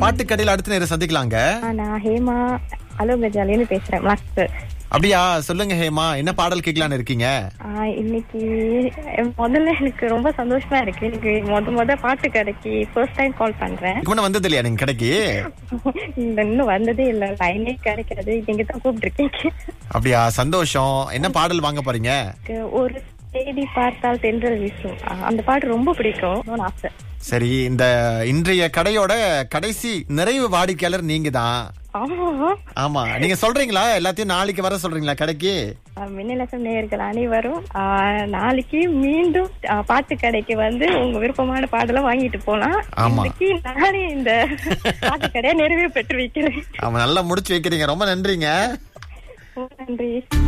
பாட்டு கடையில அடுத்த நேரம் சந்திக்கலாங்க ஆ, நான் ஹேமா அலோகஜாலேருந்து பேசுறேன் மாஸ்டர் அப்படியா சொல்லுங்க ஹேமா என்ன பாடல் கேட்கலான்னு இருக்கீங்க இன்னைக்கு முதல்ல எனக்கு ரொம்ப சந்தோஷமா இருக்கு எனக்கு முத முத பாட்டு கடைக்கு ஃபர்ஸ்ட் டைம் கால் பண்றேன் இதுக்கு முன்ன வந்தது இல்லையா நீங்க கடைக்கு இந்த இன்னும் வந்ததே இல்ல லைனே கிடைக்கிறது நீங்க தான் கூப்பிட்டுருக்கீங்க அப்படியா சந்தோஷம் என்ன பாடல் வாங்க போறீங்க எனக்கு ஒரு தேடி பார்த்தால் தென்றல் வீசும் ஆ, அந்த பாட்டு ரொம்ப பிடிக்கும் இன்னொன்னு ஆசை சரி இந்த இன்றைய கடையோட கடைசி நிறைவு வாடிக்கையாளர் நீங்க தான் ஆமா ஆமா நீங்க சொல்றீங்களா எல்லாத்தையும் நாளைக்கு வர சொல்றீங்களா கடைக்கு மின்னலசம் நேயர்கள் அனைவரும் ஆ, நாளைக்கு மீண்டும் ஆ, பாட்டு கடைக்கு வந்து உங்க விருப்பமான பாடலை வாங்கிட்டு போலாம் ஆமா. இன்னைக்கு நானே இந்த பாட்டு கடையை நிறைவு பெற்று வைக்கிறேன் ஆமா நல்லா முடிச்சு வைக்கிறீங்க ரொம்ப நன்றிங்க ரொம்ப நன்றி